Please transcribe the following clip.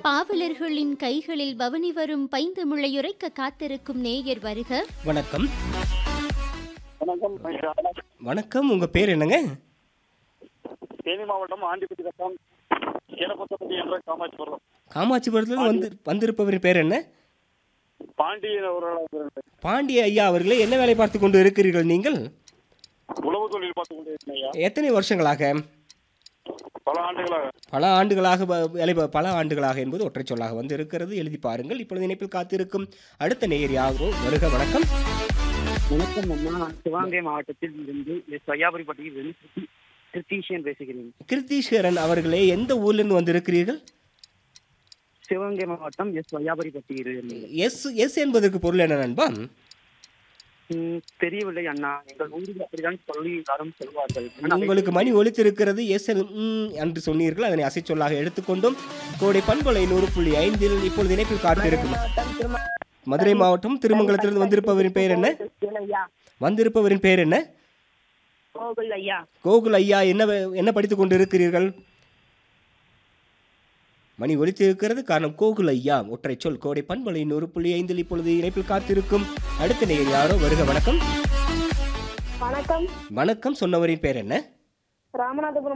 பாவலர்களின் கைகளில் பவனி வரும் பைந்தமிழையுரைக்க காத்திருக்கும் நேயர் வருக வணக்கம் வணக்கம் ஐயா. வணக்கம் உங்க பேர் என்னங்க தேனி மாவட்டம் ஆண்டிப்பட்டி வட்டம் கீழப்பத்தப்பட்டி என்ற காமாட்சிபுரம் காமாட்சிபுரத்துல வந்து வந்திருப்பவரின் பேர் என்ன பாண்டியன் அவர்கள் பாண்டிய ஐயா அவர்களே என்ன வேலை பார்த்து கொண்டு இருக்கிறீர்கள் நீங்கள் உழவு தொழில் பார்த்து கொண்டு இருக்கேன் ஐயா எத்தனை வருஷங்களாக பல ஆண்டுகளாக பல ஆண்டுகளாக ப- வேலை ப- பல ஆண்டுகளாக என்பது ஒற்றை சொல்லாக வந்து இருக்கிறது எழுதி பாருங்கள் இப்பொழுது இணைப்பில் காத்திருக்கும் அடுத்த நேயர் யாரோ வருக வணக்கம் வணக்கம் அம்மா நான் சிவகங்கை மாவட்டத்தில் இருந்து எஸ் வையாபுரிப்பட்டியில் இருந்து கிருத்தி- கிருத்தீஷியன் பேசுகிறேன் கிருத்தீஸ்வரன் அவர்களே எந்த ஊர்லேருந்து வந்திருக்கிறீர்கள் சிவகங்கை மாவட்டம் எஸ் வையாபுரிப்பட்டியில் இருந்து எஸ் எஸ் என்பதற்கு பொருள் என்ன நண்பா ம், தெரியவில்லை அண்ணா எங்கள் ஊரில் அப்படிதான் சொல்லி எல்லாரும் சொல்வார்கள் ஆனால் உங்களுக்கு மணி ஒலித்திருக்கிறது எஸ் என் ம் என்று சொன்னீர்கள் அதனை அசை சொல்லாக எடுத்துக்கொண்டும் கோடை பண்பலை நூறு புள்ளி ஐந்தில் இப்பொழுது இணைப்பில் காத்திருக்கும் மதுரை மாவட்டம் திருமங்கலத்திலிருந்து வந்திருப்பவரின் பெயர் என்ன வந்திருப்பவரின் பெயர் என்ன கோகுல் ஐயா கோகுல் ஐயா என்ன வே- என்ன படித்துக் கொண்டு இருக்கிறீர்கள் மணி ஒலித்திருக்கிறது காரணம் கோகுல் ஐயா ஒற்றை சொல் கோடை பண்பலை நூறு புள்ளி ஐந்தில் இப்பொழுது இணைப்பில் காத்திருக்கும் அடுத்த நேயர் யாரோ வருக வணக்கம் வணக்கம் வணக்கம் சொன்னவரின் பெயர் என்ன ராமநாதபுரம்